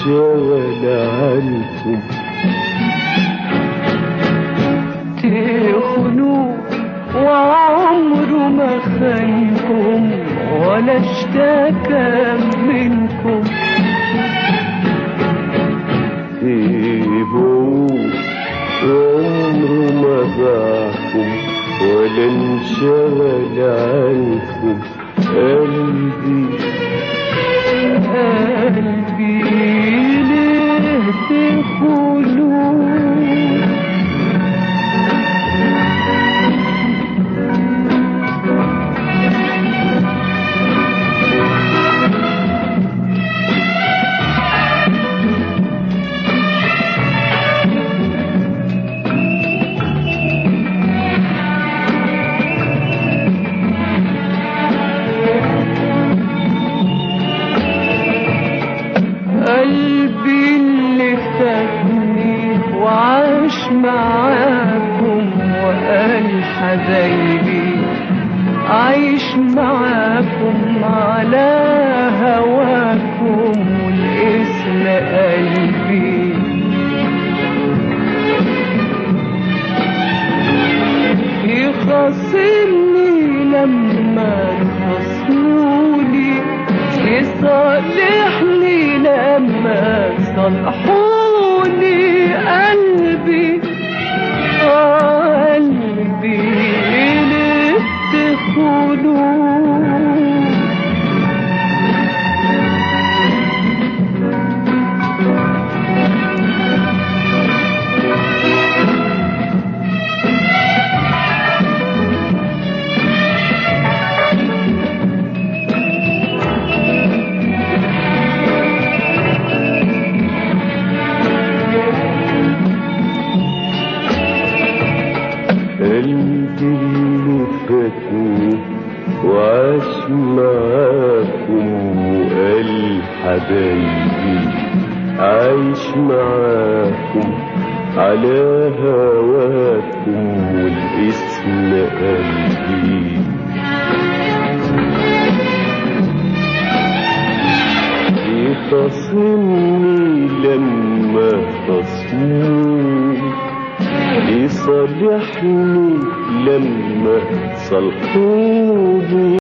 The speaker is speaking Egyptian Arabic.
انشغل عنكم تخنوا وعمره ما خانكم ولا اشتكى منكم سيبوه عمره ما باعكم ولا انشغل عنكم قلبي قلبي ليه تخنوا قلبي اللي فاتني وعاش معاكم وقال حبايبي عايش معاكم على هواكم والاسم قلبي يخاصمني لما تخصموني يصالحني لما صلحوني قلبي آه قلبي ليه تخونوا قلبي اللي فاتني وعاش معاكم وقال حبايبي عايش معاكم على هواكم والاسم قلبي يخاصمني لما خصموني يصالحني لما صلحوني